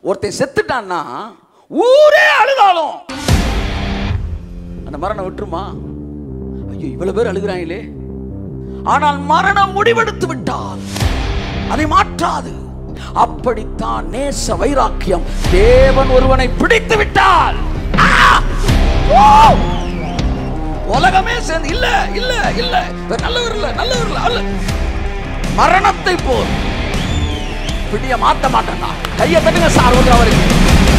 ஒருத்தன் செத்துட்டான்னா ஊரே அழுதாலும் அந்த மரணம் விட்டுருமா ஐயோ இவ்வளவு பேர் அழுகிறாங்களே ஆனால் மரணம் முடிவெடுத்து விட்டால் அதை மாற்றாது அப்படித்தான் நேச வைராக்கியம் தேவன் ஒருவனை பிடித்து விட்டால் ஆ! ஓ! உலகமே சேர்ந்து இல்ல இல்ல இல்ல இவர் நல்லவர் இல்ல நல்லவர் இல்ல அல்ல மரணத்தை போல் பிடிய மாத்த மாட்டேன் கையை தட்டுங்க சார் ஒன்று அவருக்கு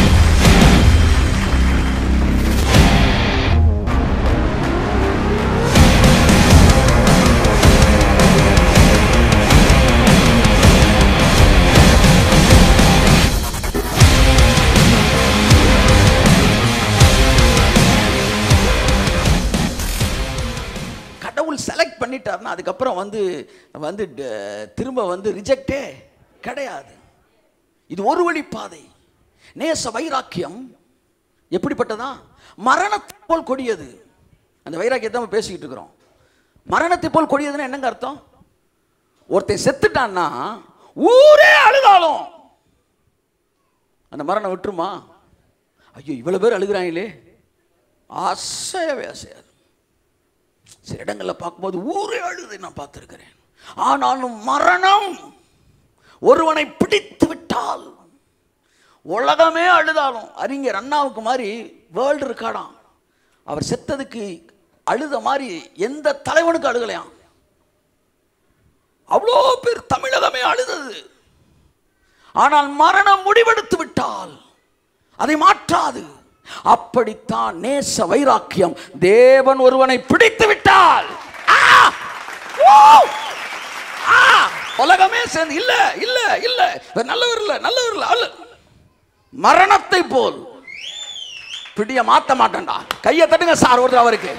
கடவுள் செலக்ட் பண்ணிட்டார்னா அதுக்கப்புறம் வந்து வந்து ட- திரும்ப வந்து ரிஜெக்டே கிடையாது இது ஒரு வழி பாதை நேச வைராக்கியம் எப்படிப்பட்டதா மரணத்தை போல் கொடியது அந்த வைராக்கியத்தை நம்ம பேசிக்கிட்டு இருக்கிறோம் மரணத்தை போல் கொடியதுன்னா என்னங்க அர்த்தம் ஒருத்தன் செத்துட்டான்னா ஊரே அழுதாலும் அந்த மரணம் விட்டுருமா ஐயோ இவ்வளவு பேர் அழுகிறாங்களே அசையவே அசையாது சில இடங்களில் பார்க்கும்போது ஊரே அழுதை நான் பார்த்துருக்கிறேன் ஆனாலும் மரணம் ஒருவனை பிடித்து விட்டால் உலகமே அழுதாலும் அறிஞர் அண்ணாவுக்கு மாதிரி வேர்ல்டு இருக்காடாம் அவர் செத்ததுக்கு அழுத மாதிரி எந்த தலைவனுக்கு அழுகலையாம் அவ்வளோ பேர் தமிழகமே அழுதது ஆனால் மரணம் முடிவெடுத்து விட்டால் அதை மாற்றாது அப்படித்தான் நேச வைராக்கியம் தேவன் ஒருவனை பிடித்து விட்டால் ஆ! ஓ! ஆ! உலகமே சேர்ந்து இல்ல இல்ல இல்ல இவர் நல்லவர் இல்ல நல்லவர் இல்ல அல்ல மரணத்தை போல் பிடிய மாத்த மாட்டேன்டா கையை தட்டுங்க சார் ஒரு அவருக்கு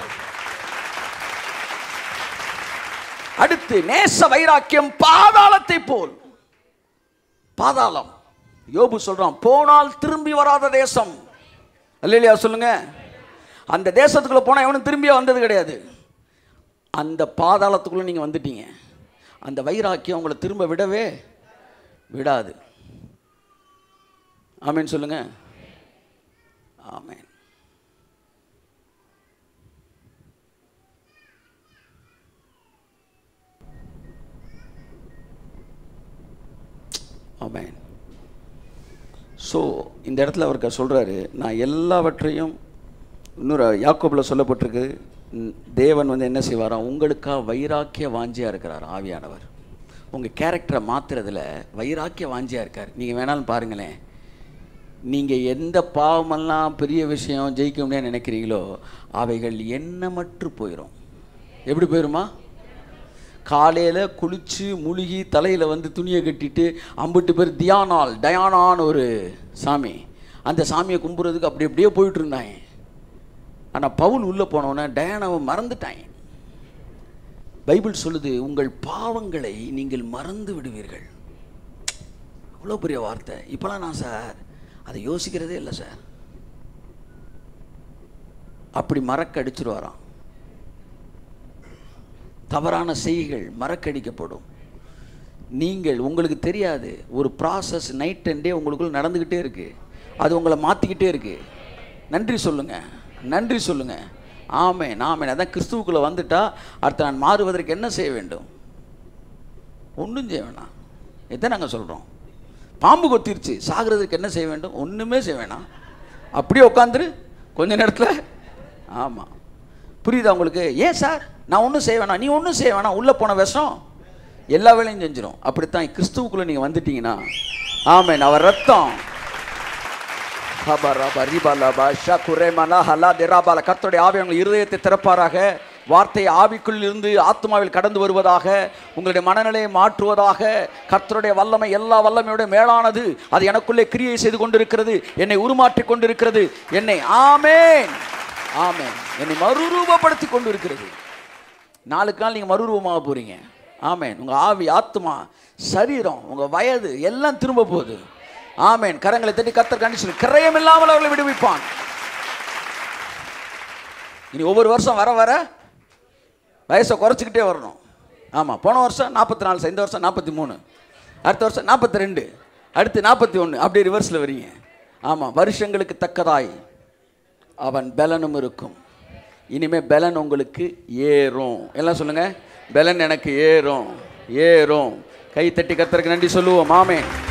அடுத்து நேச வைராக்கியம் பாதாளத்தை போல் பாதாளம் யோபு சொல்றான் போனால் திரும்பி வராத தேசம் இல்லையா சொல்லுங்க அந்த தேசத்துக்குள்ள போனா எவனும் திரும்பியே வந்தது கிடையாது அந்த பாதாளத்துக்குள்ள நீங்க வந்துட்டீங்க அந்த வைராக்கியம் உங்களை திரும்ப விடவே விடாது ஆமென் சொல்லுங்க ஆமென் ஆமென் ஸோ இந்த இடத்துல அவருக்கு சொல்கிறாரு நான் எல்லாவற்றையும் இன்னொரு யாக்கோபில் சொல்லப்பட்டிருக்கு ம், தேவன் வந்து என்ன செய்வாராம் உங்களுக்காக வைராக்கிய வாஞ்சியாக இருக்கிறார் ஆவியானவர் உங்கள் கேரக்டரை மாற்றுறதுல வைராக்கிய வாஞ்சியாக இருக்கார் நீங்கள் வேணாலும் பாருங்களேன் நீங்கள் எந்த பாவமெல்லாம் பெரிய விஷயம் ஜெயிக்க முடியாதுன்னு நினைக்கிறீங்களோ அவைகள் எண்ணமற்று போயிடும் எப்படி போயிருமா காலையில் குளிச்சு முழுகி தலையில் வந்து துணியை கட்டிட்டு அம்பிட்டு பேர் தியானால் டயானான்னு ஒரு சாமி அந்த சாமியை கும்புறதுக்கு அப்படி அப்படியே போயிட்டு இருந்தாங்க ஆனால் பவுல் உள்ளே போனவொன்னே டயானாவை மறந்துட்டாங்க பைபிள் சொல்லுது உங்கள் பாவங்களை நீங்கள் மறந்து விடுவீர்கள் அவ்வளோ பெரிய வார்த்தை இப்போலாம் நான் சார் அதை யோசிக்கிறதே இல்லை சார் அப்படி மறக்க அடிச்சிருவாராம் தவறான செய்கைகள் மறக்கடிக்கப்படும் நீங்கள் உங்களுக்கு தெரியாது ஒரு ப்ராசஸ் நைட் அண்ட் டே உங்களுக்குள்ள நடந்துக்கிட்டே இருக்கு அது உங்களை மாற்றிக்கிட்டே இருக்கு நன்றி சொல்லுங்க நன்றி சொல்லுங்க ஆமே நாமே அதான் கிறிஸ்துவுக்குள்ளே வந்துட்டா அடுத்து நான் மாறுவதற்கு என்ன செய்ய வேண்டும் ஒன்றும் செய்ய வேணாம் இதான் நாங்கள் சொல்கிறோம் பாம்பு கொத்திருச்சு சாகிறதுக்கு என்ன செய்ய வேண்டும் ஒன்றுமே செய்ய வேணாம் அப்படியே உட்காந்துரு கொஞ்ச நேரத்தில் ஆமாம் புரியுதா உங்களுக்கு ஏன் சார் நான் ஒன்றும் செய்ய வேணாம் நீ ஒன்றும் செய்ய வேணாம் உள்ளே போன விஷம் எல்லா வேலையும் செஞ்சிடும் அப்படித்தான் கிறிஸ்துவுக்குள்ளே நீங்கள் வந்துட்டீங்கன்னா ஆமென் அவர் ரத்தம் ஹபரப ரிபலப ஷகுரேமல ஹலா திராபால கர்த்தருடைய ஆவி உங்கள் இருதயத்தை திறப்பாராக வார்த்தை ஆவிக்குள் இருந்து ஆத்மாவில் கடந்து வருவதாக உங்களுடைய மனநிலையை மாற்றுவதாக கர்த்தருடைய வல்லமை எல்லா வல்லமையோட மேலானது அது எனக்குள்ளே கிரியை செய்து கொண்டிருக்கிறது என்னை உருமாற்றி கொண்டிருக்கிறது என்னை ஆமேன் ஆமென் என்னை மறுரூபப்படுத்தி கொண்டு இருக்கிறது நாளுக்கு நாள் நீங்கள் மறுரூபமாக போகிறீங்க ஆமென் உங்கள் ஆவி ஆத்மா சரீரம் உங்கள் வயது எல்லாம் திரும்ப போகுது ஆமென் கரங்களை தட்டி கத்தர் கண்டிச்சு கிரயம் இல்லாமல் அவர்களை விடுவிப்பான் இனி ஒவ்வொரு வருஷம் வர வர வயசை குறைச்சிக்கிட்டே வரணும் ஆமாம் போன வருஷம் நாற்பத்தி நாலு இந்த வருஷம் நாற்பத்தி மூணு அடுத்த வருஷம் நாற்பத்தி ரெண்டு அடுத்து நாற்பத்தி ஒன்று அப்படி ரிவர்ஸில் வரீங்க ஆமாம் வருஷங்களுக்கு தக்கதாய் அவன் பலனும் இருக்கும் இனிமே பலன் உங்களுக்கு ஏறும் எல்லாம் சொல்லுங்க பலன் எனக்கு ஏறும் ஏறும் கை தட்டி கத்தருக்கு நன்றி சொல்லுவோம் ஆமென்